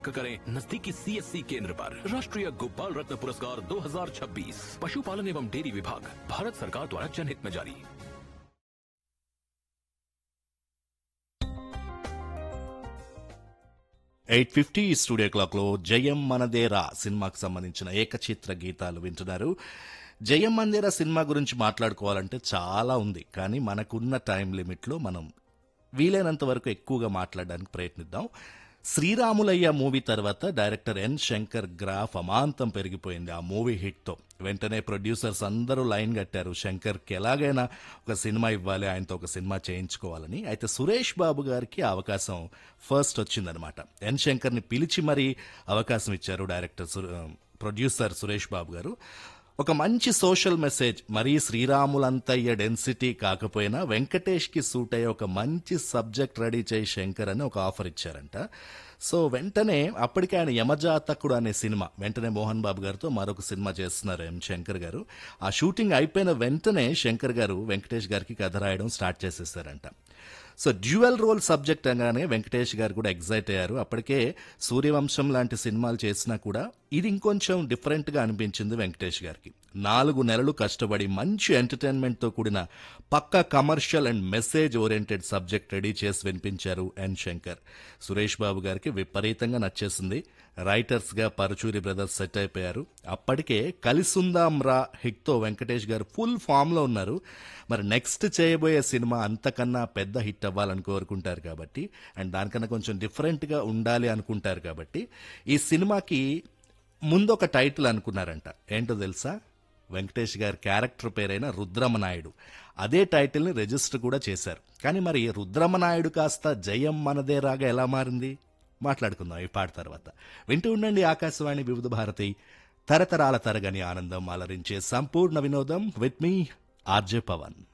करें नजदीकी सीएससी केंद्र पर राष्ट्रीय गोपाल रत्न पुरस्कार 2026 पशुपालन एवं डेयरी विभाग भारत सरकार द्वारा जनहित में जारी ఎయిట్ ఫిఫ్టీ స్టూడియో క్లాక్లో జయం మనదేరా సినిమాకు సంబంధించిన ఏకచిత్ర గీతాలు వింటున్నారు జయం మందేరా సినిమా గురించి మాట్లాడుకోవాలంటే చాలా ఉంది కానీ మనకున్న టైం లిమిట్లో మనం వీలైనంత వరకు ఎక్కువగా మాట్లాడడానికి ప్రయత్నిద్దాం శ్రీరాములయ్య మూవీ తర్వాత డైరెక్టర్ ఎన్ శంకర్ గ్రాఫ్ అమాంతం పెరిగిపోయింది ఆ మూవీ హిట్తో వెంటనే ప్రొడ్యూసర్స్ అందరూ లైన్ కట్టారు శంకర్కి ఎలాగైనా ఒక సినిమా ఇవ్వాలి ఆయనతో ఒక సినిమా చేయించుకోవాలని అయితే సురేష్ బాబు గారికి ఆ అవకాశం ఫస్ట్ వచ్చిందనమాట ఎన్ శంకర్ని పిలిచి మరీ అవకాశం ఇచ్చారు డైరెక్టర్ సు- ప్రొడ్యూసర్ సురేష్ బాబు గారు ఒక మంచి సోషల్ మెసేజ్ మరీ శ్రీరాములంతయ్య డెన్సిటీ కాకపోయినా వెంకటేష్కి సూట్ అయ్యే ఒక మంచి సబ్జెక్ట్ రెడీ చేయి శంకర్ అని ఒక ఆఫర్ ఇచ్చారంట సో వెంటనే అప్పటికే ఆయన యమజాతకుడు అనే సినిమా వెంటనే మోహన్ బాబు గారితో మరొక సినిమా చేస్తున్నారు ఎం శంకర్ గారు ఆ షూటింగ్ అయిపోయిన వెంటనే శంకర్ గారు వెంకటేష్ గారికి కథ రాయడం స్టార్ట్ చేసేసారంట సో డ్యూయల్ రోల్ సబ్జెక్ట్ అనగానే వెంకటేష్ గారు కూడా ఎగ్జైట్ అయ్యారు అప్పటికే సూర్యవంశం లాంటి సినిమాలు చేసినా కూడా ఇది ఇంకొంచెం డిఫరెంట్గా అనిపించింది వెంకటేష్ గారికి నాలుగు నెలలు కష్టపడి మంచి ఎంటర్టైన్మెంట్తో కూడిన పక్క commercial and message oriented subject ready చేసి వినిపించారు ఎన్ శంకర్ సురేష్ బాబు గారికి విపరీతంగా నచ్చేసింది రైటర్స్గా పరచూరి బ్రదర్స్ సెట్ అయిపోయారు అప్పటికే కలిసుందాం రా హిట్తో వెంకటేష్ గారు ఫుల్ ఫామ్లో ఉన్నారు మరి నెక్స్ట్ చేయబోయే సినిమా అంతకన్నా పెద్ద హిట్ అవ్వాలని కోరుకుంటారు కాబట్టి అండ్ దానికన్నా కొంచెం డిఫరెంట్గా ఉండాలి అనుకుంటారు కాబట్టి ఈ సినిమాకి ముందు ఒక టైటిల్ అనుకున్నారంట ఏంటో తెలుసా వెంకటేష్ గారి క్యారెక్టర్ పేరైన రుద్రమనాయుడు అదే టైటిల్ని రిజిస్టర్ కూడా చేశారు కానీ మరి రుద్రమనాయుడు కాస్త జయం మనదే రాగా ఎలా మారింది మాట్లాడుకుందాం ఈ పాట తర్వాత వింటూ ఉండండి ఆకాశవాణి వివిధ భారతి తరతరాల తరగని ఆనందం అలరించే సంపూర్ణ వినోదం విత్ మీ ఆర్జే పవన్